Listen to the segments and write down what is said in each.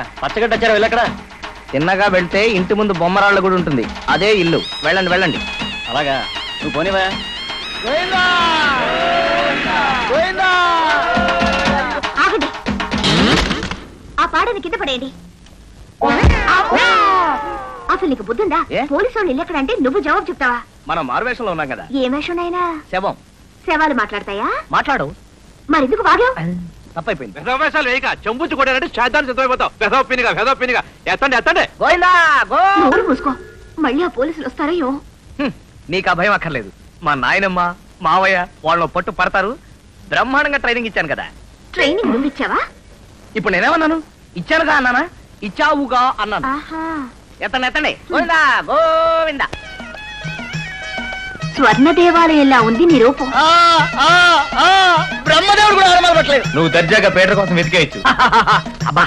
పచ్చగడ్డ వచ్చారా వెళ్ళక్కడ తిన్నగా వెళ్తే ఇంటి ముందు బొమ్మరాళ్ళ గుడి ఉంటుంది అదే ఇల్లు వెళ్ళండి వెళ్ళండి అలాగా నువ్వు పోనివా ఆగండి ఆ పాడని కింద పడేయండి అసలు నీకు బుద్ధుందా ఏ? పోలీసు వాళ్ళు ఇల్లు ఎక్కడంటే నువ్వు జవాబు చెప్తావా మనం మారువేషంలో ఉన్నాం కదా ఏ వేషంనైనా శవం శవాలు మాట్లాడతాయా మాట్లాడు మరెందుకు వాగావు తప్పైపోయింది విషవేషాలు వేయక చెంబుచ్చు కొట్టారంటే చేద్దాన్ని సిద్ధమైపోతావు వెధవ పినిగా వెధవ పినిగా ఎత్తండి ఎత్తండి గోవిందా గో నోరు మూసుకో మళ్ళీ ఆ పోలీసులు వస్తారో ఏమో హ్మ్, నీకు ఆ భయం అక్కర్లేదు మా నాయనమ్మ మావయ్య వాళ్ళ పట్టు పడతారు బ్రహ్మాండంగా ట్రైనింగ్ ఇచ్చాను కదా ట్రైనింగ్ నువ్వు ఇచ్చావా ఇప్పుడు నేనేమన్నాను ఇచ్చానుగా అన్నానా ఇచ్చావుగా అన్నాను ఆహా ఎత్తండి ఎత్తండి గోవిందా గోవిందా స్వర్ణ దేవాలయంలా ఉంది నీ రూపం బ్రహ్మదేవుడు కూడా అనుమానం పట్టలేదు నువ్వు దర్జాగా పేట కోసం వెతికేయచ్చు అబ్బా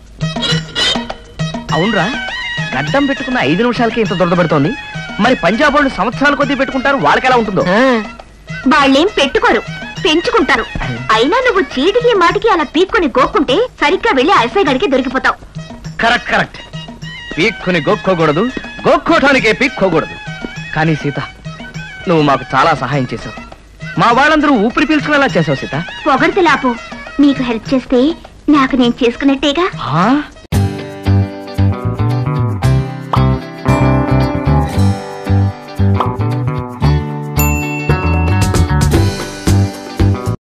అవునరా గడ్డం పెట్టుకున్న ఐదు నిమిషాలకి ఇంత దొరదబెడుతోంది మరి పంజాబ్ వాళ్ళు సంవత్సరాల కొద్దీ పెట్టుకుంటారు వాళ్ళకి ఎలా ఉంటుందో వాళ్ళేం పెట్టుకోరు పెంచుకుంటారు అయినా నువ్వు చీటికి మాటికి అలా పీక్కొని గోక్కుంటే సరిగ్గా వెళ్ళి అసై గడికి దొరికిపోతావు కరెక్ట్ కరెక్ట్ పీక్కుని గోక్కోకూడదు గోక్కోటానికే పీక్కోకూడదు కానీ సీత నువ్వు మాకు చాలా సహాయం చేశావు మా వాళ్ళందరూ ఊపిరి పీల్చుకునేలా చేసావు సీత పొగడితే లాపు నీకు హెల్ప్ చేస్తే నాకు నేను చేసుకున్నట్టేగా ఆ?